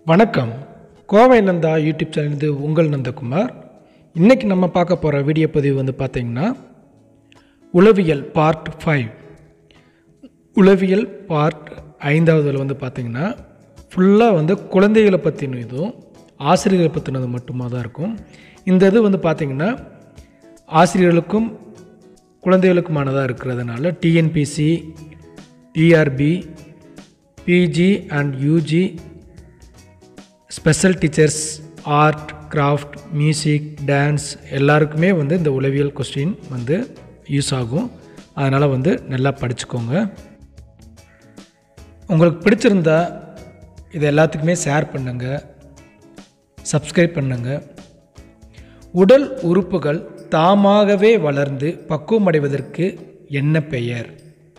வணக்கம் Kovai Nanda YouTube channel உங்கள் நந்தகுமார் இன்றைக்கி நம்ம பார்க்க போகிற வீடியோ பதிவு வந்து பார்த்திங்கன்னா உளவியல் பார்ட் ஃபைவ் உளவியல் பார்ட் ஐந்தாவதுல வந்து பார்த்திங்கன்னா ஃபுல்லாக வந்து குழந்தைகளை பற்றின இதுவும் ஆசிரியர்களை பற்றினது மட்டுமா தான் இருக்கும் இந்த இது வந்து பார்த்திங்கன்னா ஆசிரியர்களுக்கும் குழந்தைகளுக்குமானதாக இருக்கிறதுனால TNPSC TRB PG and UG special teachers art craft music dance எல்லாருக்குமே வந்து இந்த உளவியல் கொஸ்டின் வந்து யூஸ் ஆகும் அதனால் வந்து நல்லா படிச்சுக்கோங்க உங்களுக்கு பிடிச்சிருந்தா இது எல்லாத்துக்குமே ஷேர் பண்ணுங்கள் சப்ஸ்கிரைப் பண்ணுங்கள் உடல் உறுப்புகள் தாமாகவே வளர்ந்து பக்குவமடைவதற்கு என்ன பெயர்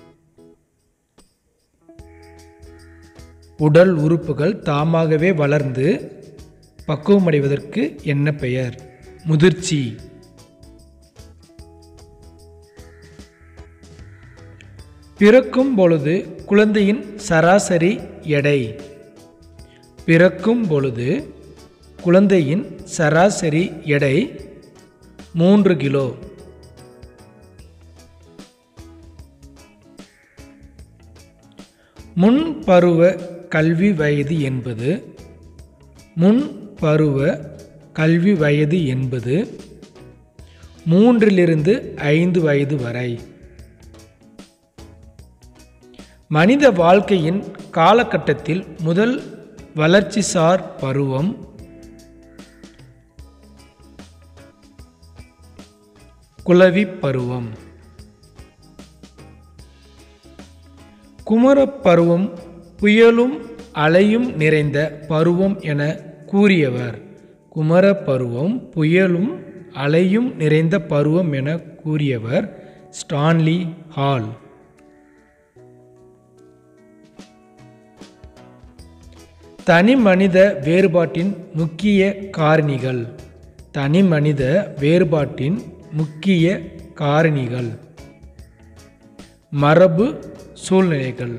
உடல் உறுப்புகள் தாமாகவே வளர்ந்து பக்குவமடைவதற்கு என்ன பெயர் முதிர்ச்சி பிறக்கும் பொழுது குழந்தையின் சராசரி எடை பிறக்கும் பொழுது குழந்தையின் சராசரி எடை மூன்று கிலோ முன்பருவ கல்வி வயது என்பது முன்பருவ கல்வி வயது என்பது மூன்றிலிருந்து ஐந்து வயது வரை மனித வாழ்க்கையின் காலகட்டத்தில் முதல் வளர்ச்சிசார் பருவம் குளவி பருவம் குமரப்பருவம் புயலும் அலையும் நிறைந்த பருவம் என கூறியவர் குமரப்பருவம் புயலும் அலையும் நிறைந்த பருவம் என கூறியவர் ஸ்டான்லி ஹால் தனி மனித வேறுபாட்டின் முக்கிய காரணிகள் தனி மனித வேறுபாட்டின் முக்கிய காரணிகள் மரபு சூழ்நிலைகள்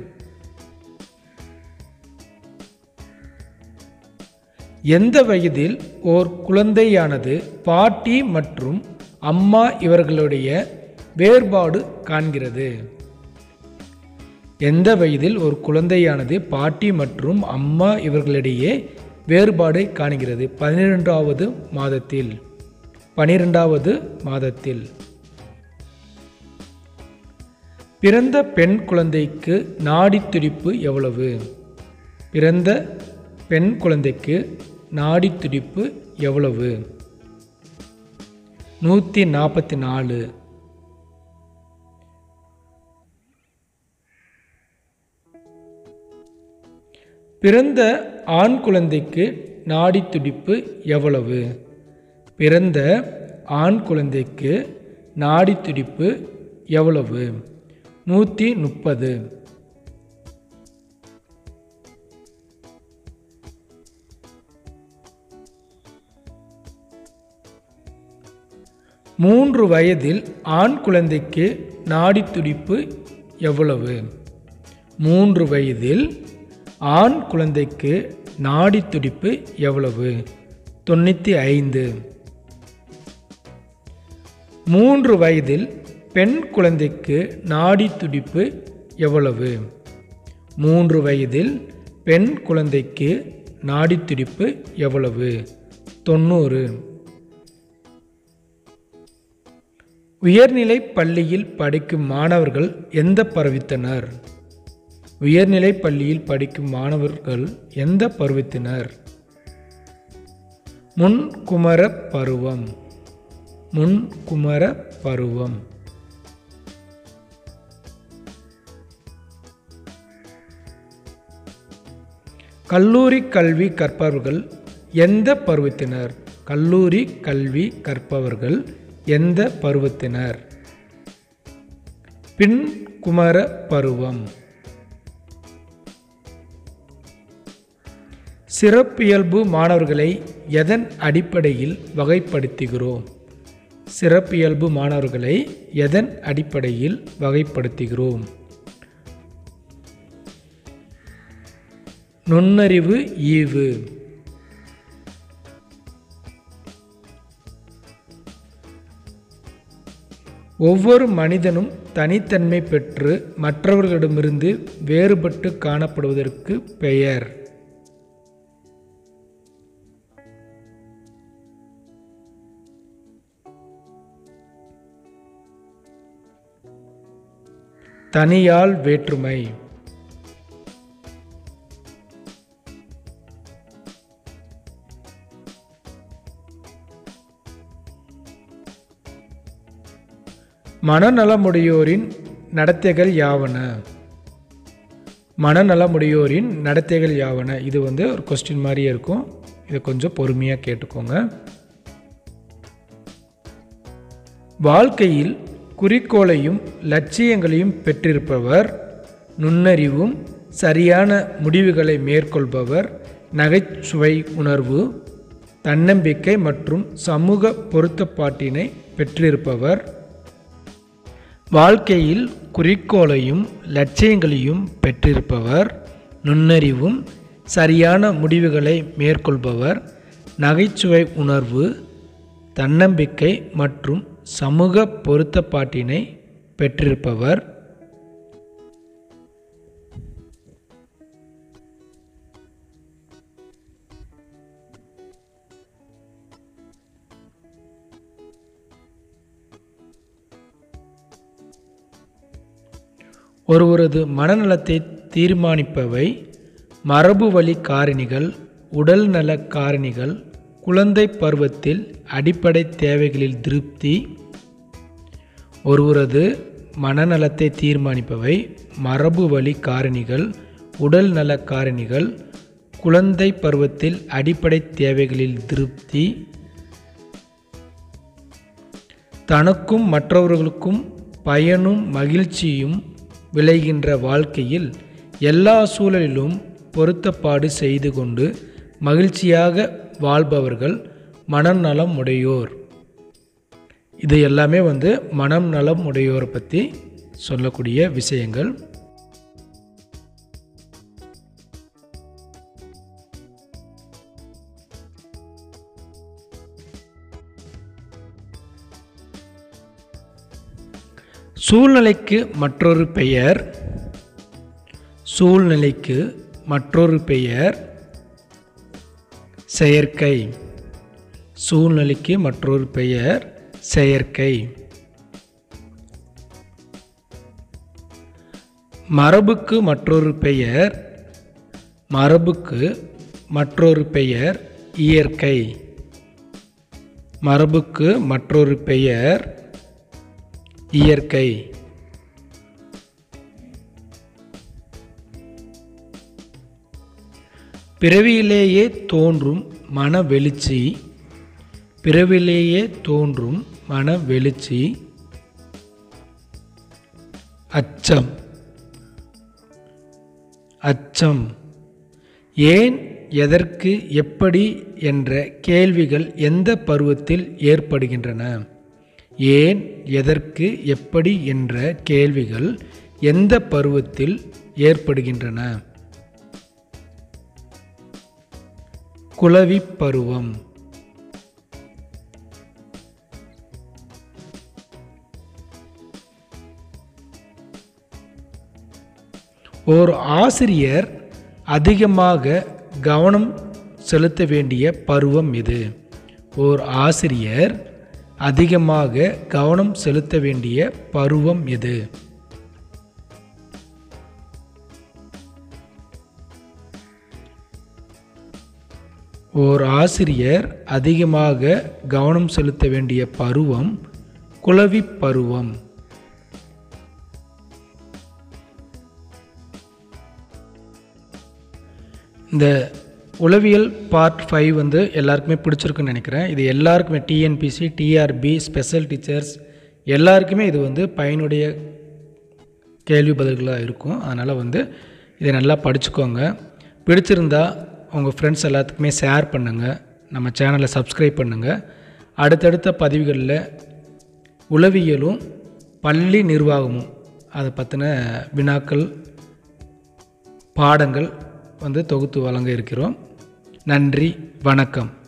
எந்த வயதில் ஓர் குழந்தையானது பாட்டி மற்றும் அம்மா இவர்களுடைய வேறுபாடு காண்கிறது எந்த வயதில் ஒரு குழந்தையானது பாட்டி மற்றும் அம்மா இவர்களிடையே வேறுபாடு காணுகிறது பன்னிரெண்டாவது மாதத்தில் பனிரெண்டாவது மாதத்தில் பிறந்த பெண் குழந்தைக்கு நாடி துடிப்பு எவ்வளவு பிறந்த பெண் குழந்தைக்கு நாடி துடிப்பு எவ்வளவு நூற்றி நாற்பத்தி நாலு பிறந்த ஆண் குழந்தைக்கு நாடி துடிப்பு எவ்வளவு பிறந்த ஆண் குழந்தைக்கு நாடி துடிப்பு எவ்வளவு நூற்றி முப்பது மூன்று வயதில் ஆண் குழந்தைக்கு நாடி துடிப்பு எவ்வளவு மூன்று வயதில் ஆண் குழந்தைக்கு நாடி துடிப்பு எவ்வளவு தொண்ணூற்றி ஐந்து மூன்று வயதில் பெண் குழந்தைக்கு நாடி துடிப்பு எவ்வளவு மூன்று வயதில் பெண் குழந்தைக்கு நாடி துடிப்பு எவ்வளவு தொண்ணூறு உயர்நிலை பள்ளியில் படிக்கும் மாணவர்கள் எந்த பருவத்தினர் உயர்நிலை பள்ளியில் படிக்கும் மாணவர்கள் எந்த பருவத்தினர் முன்குமர பருவம் முன்குமர பருவம் கல்லூரி கல்வி கற்பவர்கள் எந்த பருவத்தினர் கல்லூரி கல்வி கற்பவர்கள் எந்த பருவத்தினர் பின்குமர பருவம் சிறப்பியல்பு மாணவர்களை எதன் அடிப்படையில் வகைப்படுத்துகிறோம் சிறப்பியல்பு மாணவர்களை எதன் அடிப்படையில் வகைப்படுத்துகிறோம் நுண்ணறிவு ஈவு ஒவ்வொரு மனிதனும் தனித்தன்மை பெற்று மற்றவர்களிடமிருந்து வேறுபட்டு காணப்படுவதற்கு பெயர் தனியால் வேற்றுமை மனநலமுடையோரின் நடத்தைகள் யாவன மனநலமுடையோரின் நடத்தைகள் யாவன இது வந்து ஒரு கொஸ்டின் மாதிரியே இருக்கும் இதை கொஞ்சம் பொறுமையாக கேட்டுக்கோங்க வாழ்க்கையில் குறிக்கோளையும் லட்சியங்களையும் பெற்றிருப்பவர் நுண்ணறிவும் சரியான முடிவுகளை மேற்கொள்பவர் நகைச்சுவை உணர்வு தன்னம்பிக்கை மற்றும் சமூக பொருத்தப்பாட்டினை பெற்றிருப்பவர் வாழ்க்கையில் குறிக்கோளையும் லட்சியங்களையும் பெற்றிருப்பவர் நுண்ணறிவும் சரியான முடிவுகளை மேற்கொள்பவர் நகைச்சுவை உணர்வு தன்னம்பிக்கை மற்றும் சமூக பொருத்தப்பாட்டினை பெற்றிருப்பவர் ஒருவரது மனநலத்தை தீர்மானிப்பவை மரபு வழி காரணிகள் உடல்நல காரணிகள் குழந்தை பருவத்தில் அடிப்படை தேவைகளில் திருப்தி ஒருவரது மனநலத்தை தீர்மானிப்பவை மரபு வழி காரணிகள் உடல் நல காரணிகள் குழந்தை பருவத்தில் அடிப்படை தேவைகளில் திருப்தி தனக்கும் மற்றவர்களுக்கும் பயனும் மகிழ்ச்சியும் விளைகின்ற வாழ்க்கையில் எல்லா சூழலிலும் பொருத்தப்பாடு செய்து கொண்டு மகிழ்ச்சியாக வாழ்பவர்கள் மனநலம் உடையோர் இது எல்லாமே வந்து மனம் நலம் உடையோரை பற்றி சொல்லக்கூடிய விஷயங்கள் சூழ்நிலைக்கு மற்றொரு பெயர் சூழ்நிலைக்கு மற்றொரு பெயர் செயற்கை சூழ்நிலைக்கு மற்றொரு பெயர் செயற்கை மரபுக்கு மற்றொரு பெயர் மரபுக்கு மற்றொரு பெயர் இயற்கை மரபுக்கு மற்றொரு பெயர் இயற்கை பிறவியிலேயே தோன்றும் மன வெளிச்சி பிறவிலேயே தோன்றும் மன வெளிச்சி அச்சம் அச்சம் ஏன் எதற்கு எப்படி என்ற கேள்விகள் எந்த பருவத்தில் ஏற்படுகின்றன ஏன் எதற்கு எப்படி என்ற கேள்விகள் எந்த பருவத்தில் ஏற்படுகின்றன குளவி பருவம் ஓர் ஆசிரியர் அதிகமாக கவனம் செலுத்த வேண்டிய பருவம் இது ஓர் ஆசிரியர் அதிகமாக கவனம் செலுத்த வேண்டிய பருவம் எது ஓர் ஆசிரியர் அதிகமாக கவனம் செலுத்த வேண்டிய பருவம் குளவி பருவம் இந்த உளவியல் பார்ட் ஃபைவ் வந்து எல்லாருக்குமே பிடிச்சிருக்குன்னு நினைக்கிறேன் இது எல்லாருக்குமே டிஎன்பிசி டிஆர்பி ஸ்பெஷல் டீச்சர்ஸ் எல்லாருக்குமே இது வந்து பயனுடைய கேள்வி பதில்களாக இருக்கும் அதனால் வந்து இதை நல்லா படிச்சுக்கோங்க பிடிச்சிருந்தா உங்கள் ஃப்ரெண்ட்ஸ் எல்லாத்துக்குமே ஷேர் பண்ணுங்கள் நம்ம சேனலை சப்ஸ்கிரைப் பண்ணுங்கள் அடுத்தடுத்த பதிவுகளில் உளவியலும் பள்ளி நிர்வாகமும் அதை பற்றின வினாக்கள் பாடங்கள் வந்து தொகுத்து வழங்க இருக்கிறோம் நன்றி வணக்கம்